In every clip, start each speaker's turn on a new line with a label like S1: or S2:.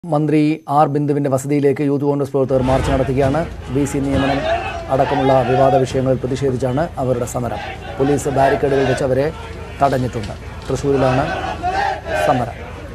S1: മന്ത്രി ആർ ബിന്ദുവിന്റെ വസതിയിലേക്ക് യൂത്ത് കോൺഗ്രസ് പ്രവർത്തകർ മാർച്ച് നടത്തുകയാണ് ബി സി നിയമനം അടക്കമുള്ള വിവാദ വിഷയങ്ങളിൽ പ്രതിഷേധിച്ചാണ് അവരുടെ സമരം പോലീസ് ബാരിക്കേഡുകൾ വെച്ച് അവരെ തടഞ്ഞിട്ടുണ്ട് തൃശ്ശൂരിലാണ് സമരം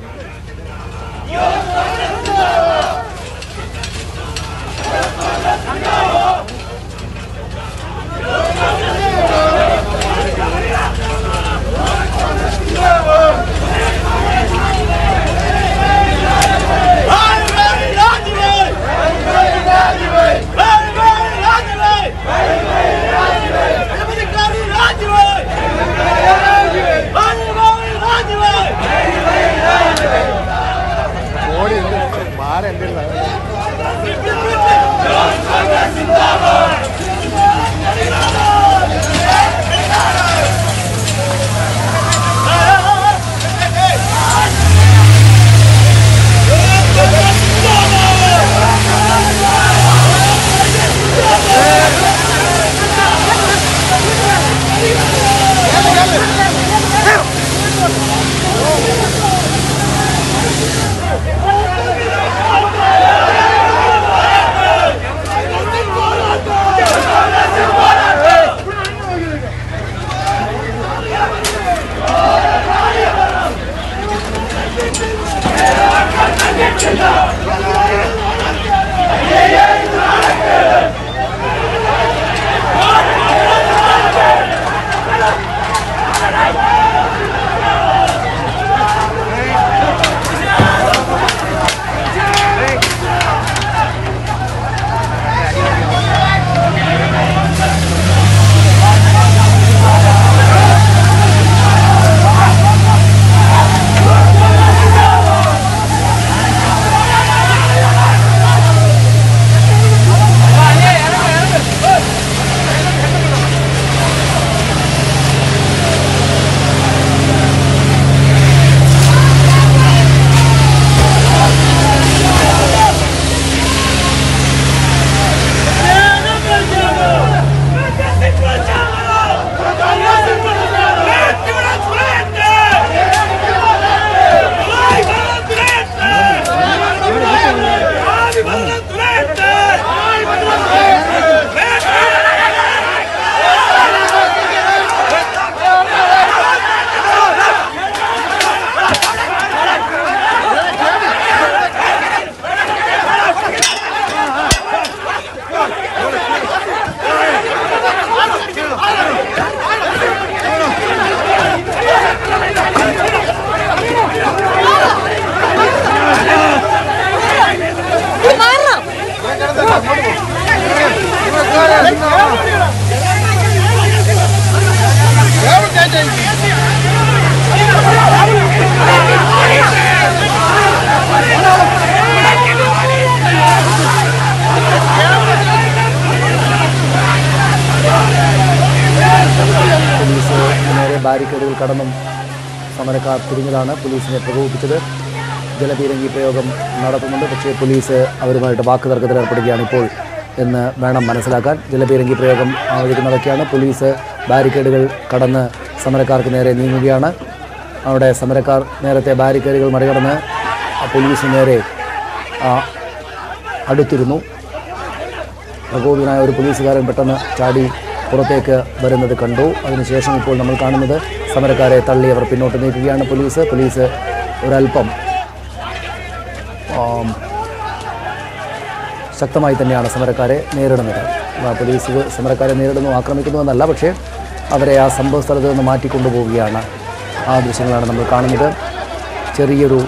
S1: പോലീസ് നേരെ ബാരിക്കേഡുകൾ കടന്നും സമരക്കാർ തിരിഞ്ഞതാണ് പോലീസിനെ പ്രകോപിപ്പിച്ചത് ജലപീരങ്കി പ്രയോഗം നടത്തുന്നുണ്ട് പക്ഷേ പോലീസ് അവരുമായിട്ട് വാക്ക് തർക്കത്തിൽ ഏർപ്പെടുകയാണ് ഇപ്പോൾ എന്ന് വേണം മനസ്സിലാക്കാൻ ജലപീരങ്കി പ്രയോഗം ആ വഴിക്ക് നടക്കുകയാണ് പോലീസ് ബാരിക്കേഡുകൾ കടന്ന് സമരക്കാർക്ക് നേരെ നീങ്ങുകയാണ് അവിടെ സമരക്കാർ നേരത്തെ ബാരിക്കേഡുകൾ മറികടന്ന് ആ പോലീസ് നേരെ ആ, അടുത്തിരുന്നു പ്രകോപിതനായ ഒരു പോലീസുകാരൻ പെട്ടെന്ന് ചാടി പുറത്തേക്ക് വരുന്നത് കണ്ടു അതിനുശേഷം ഇപ്പോൾ നമ്മൾ കാണുന്നത് സമരക്കാരെ തള്ളി അവർ പിന്നോട്ട് നീക്കുകയാണ് പോലീസ് പോലീസ് ഒരല്പം ആം, ശക്തമായി തന്നെയാണ് സമരക്കാരെ നേരിടുന്നത് ആ, പോലീസ് സമരക്കാരെ നേരിടുന്നു ആക്രമിക്കുന്നു എന്നല്ല പക്ഷേ അവരെ ആ സംഭവ സ്ഥലത്ത് നിന്ന് മാറ്റിക്കൊണ്ടുപോവുകയാണ് ആ ദൃശ്യങ്ങളാണ് നമ്മൾ കാണുന്നത് ചെറിയൊരു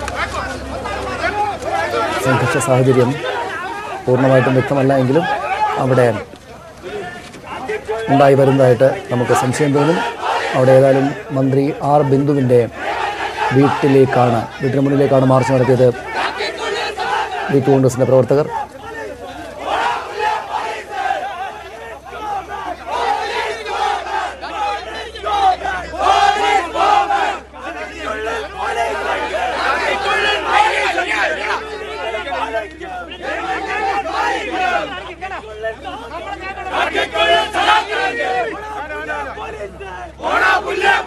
S1: സംഘർഷ സാഹചര്യം പൂർണ്ണമായിട്ടും വ്യക്തമല്ല എങ്കിലും അവിടെ ഉണ്ടായി വരുന്നതായിട്ട് നമുക്ക് സംശയം തോന്നും അവിടെ ഏതായാലും മന്ത്രി ആർ ബിന്ദുവിൻ്റെ വീട്ടിലേക്കാണ് വീട്ടിന് മുന്നിലേക്കാണ് മാർച്ച് നടത്തിയത് യൂത്ത് കോൺഗ്രസിൻ്റെ പ്രവർത്തകർ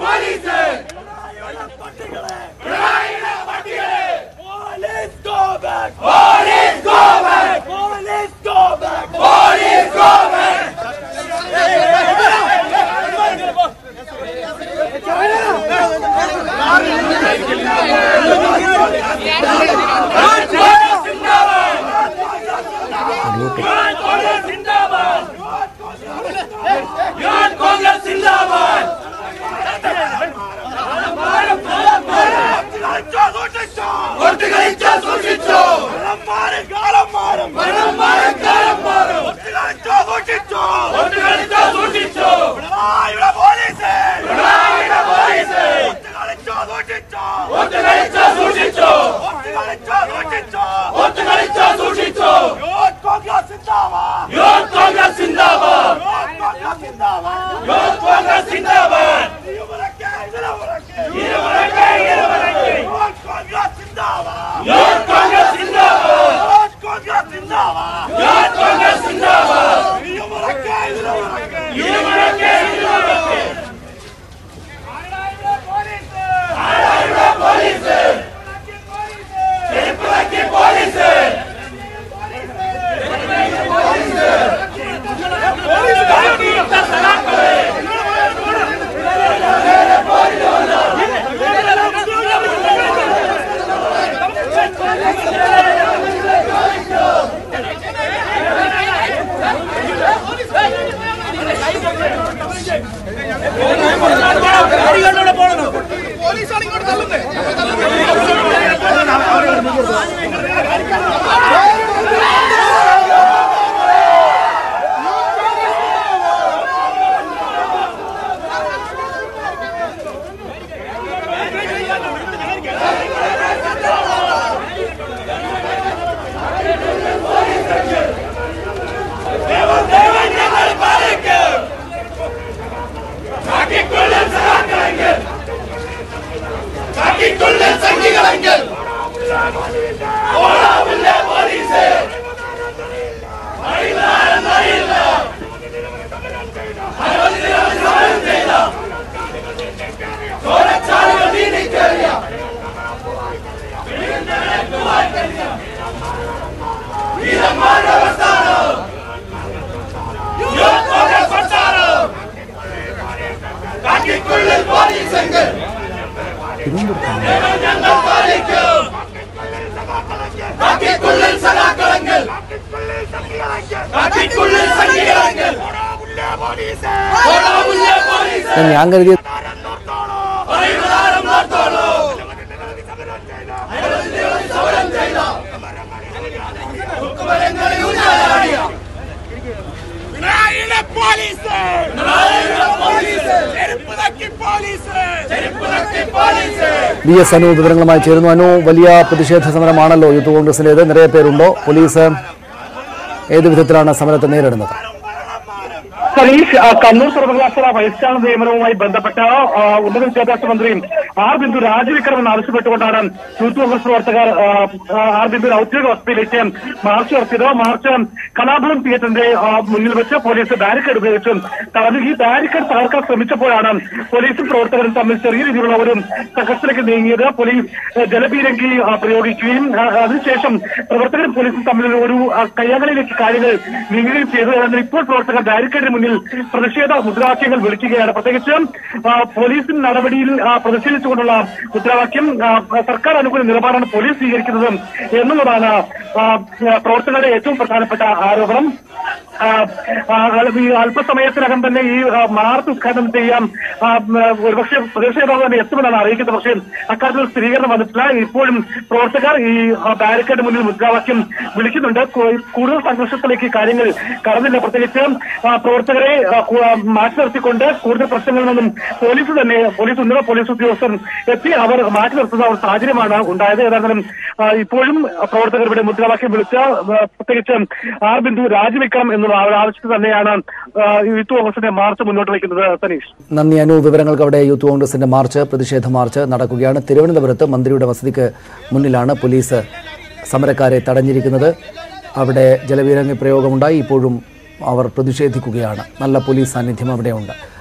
S2: Police go back! പോലീസാണ് ഇങ്ങോട്ട് തള്ളുന്നത്
S1: ഞാൻ കരുതിയ
S2: പിണറായിയുടെ പോലീസ് ചെരുപ്പ് തക്കി പോലീസ് ചെരുപ്പ് തക്കി പോലീസ്
S1: ബി എസ് അനു വിവരങ്ങളുമായി ചേരുന്നു അനു വലിയ പ്രതിഷേധ സമരമാണല്ലോ യൂത്ത് കോൺഗ്രസിൻ്റേത് നിറയെ പേരുണ്ടോ പോലീസ് ഏത് വിധത്തിലാണ് സമരത്തെ നേരിടുന്നത്
S3: സതീഷ് ആ, കണ്ണൂർ സർവകലാശാല വൈസ് ചാൻസലർ നിയമനവുമായി ബന്ധപ്പെട്ട് ആ, ഉന്നത വിദ്യാഭ്യാസ മന്ത്രി ആർ ബിന്ദു രാജിവെക്കണമെന്ന് ആവശ്യപ്പെട്ടുകൊണ്ടാണ് യൂത്ത് കോൺഗ്രസ് പ്രവർത്തകർ ആ, ആ, ആർ ബിന്ദു ഔദ്യോഗിക വസതിയിലേക്ക് മാർച്ച് നടത്തിയത് മാർച്ച് കലാഭവൻ തിയേറ്ററിന്റെ ആ, മുന്നിൽ വെച്ച് പോലീസ് ബാരിക്കേഡ് ഉപയോഗിച്ച് തടഞ്ഞു ഈ ബാരിക്കേഡ് തകർക്കാൻ ശ്രമിച്ചപ്പോഴാണ് പോലീസും പ്രവർത്തകരും തമ്മിൽ ചെറിയ രീതിയിലുള്ള ഒരു സംഘർഷത്തിലേക്ക് നീങ്ങിയത് പോലീസ് ആ, ജലപീരങ്കി ആ, പ്രയോഗിക്കുകയും ആ, അതിനുശേഷം പ്രവർത്തകരും പോലീസും തമ്മിൽ ഒരു ആ, കയ്യാങ്കളിയിലേക്ക് കാര്യങ്ങൾ നീങ്ങുകയും ചെയ്തു എന്നാൽ ഇപ്പോൾ പ്രവർത്തകർ ബാരിക്കേഡിന് മുന്നിൽ പ്രതിഷേധ മുദ്രാവാക്യങ്ങൾ വിളിക്കുകയാണ് പ്രത്യേകിച്ച് ആ, പോലീസിന്റെ നടപടിയിൽ ആ, പ്രതിഷേധിച്ചുകൊണ്ടുള്ള മുദ്രാവാക്യം ആ, സർക്കാർ അനുകൂല നിലപാടാണ് പോലീസ് സ്വീകരിക്കുന്നത് എന്നുള്ളതാണ് ആ, പ്രവർത്തകരുടെ ഏറ്റവും പ്രധാനപ്പെട്ട ആരോപണം ആ, ആ, ഈ അല്പസമയത്തിനകം തന്നെ ഈ ആ, മാർച്ച് ഉദ്ഘാടനം ചെയ്യാൻ ആ, ഉം, ഒരുപക്ഷെ പ്രതിപക്ഷ നേതാവ് തന്നെ എത്തുമെന്നാണ് അറിയിക്കുന്നത് പക്ഷേ അക്കാര്യത്തിൽ സ്ഥിരീകരണം വന്നിട്ടില്ല ഇപ്പോഴും പ്രവർത്തകർ ഈ ആ, ബാരിക്കേഡ് മുന്നിൽ മുദ്രാവാക്യം വിളിക്കുന്നുണ്ട് കൂ- കൂടുതൽ സംഘർഷത്തിലേക്ക് കാര്യങ്ങൾ കടന്നില്ല പ്രത്യേകിച്ച് ആ, പ്രവർത്തകരെ ആ, കു- ആ, മാറ്റി നിർത്തിക്കൊണ്ട് കൂടുതൽ പ്രശ്നങ്ങളിൽ നിന്നും പോലീസ് തന്നെ പോലീസ് ഉന്നത പോലീസ് ഉദ്യോഗസ്ഥർ എത്തി അവർ മാറ്റി നിർത്തുന്ന ഒരു സാഹചര്യമാണ് ഉണ്ടായത് ഏതായാലും ആ, ഇപ്പോഴും പ്രവർത്തകർ ഇവിടെ മുദ്രാവാക്യം വിളിച്ച് ആ, പ്രത്യേകിച്ച് ആർ ബിന്ദു രാജിവെക്കണം എന്നുള്ള ആ ഒരു ആവശ്യത്തിൽ തന്നെയാണ് ആ, യൂത്ത് കോൺഗ്രസിന്റെ മാർച്ച് മുന്നോട്ട് വയ്ക്കുന്നത് സനീഷ്
S1: നന്ദി അനു വിവരങ്ങൾക്ക് അവിടെ യൂത്ത് കോൺഗ്രസിന്റെ മാർച്ച് പ്രതിഷേധ മാർച്ച് നടക്കുകയാണ് തിരുവനന്തപുരത്ത് മന്ത്രിയുടെ വസതിക്ക് മുന്നിലാണ് പോലീസ് സമരക്കാരെ തടഞ്ഞിരിക്കുന്നത് അവിടെ ജലവീരങ്ങി പ്രയോഗമുണ്ടായി ഇപ്പോഴും അവർ പ്രതിഷേധിക്കുകയാണ് നല്ല പോലീസ് സാന്നിധ്യം അവിടെയുണ്ട്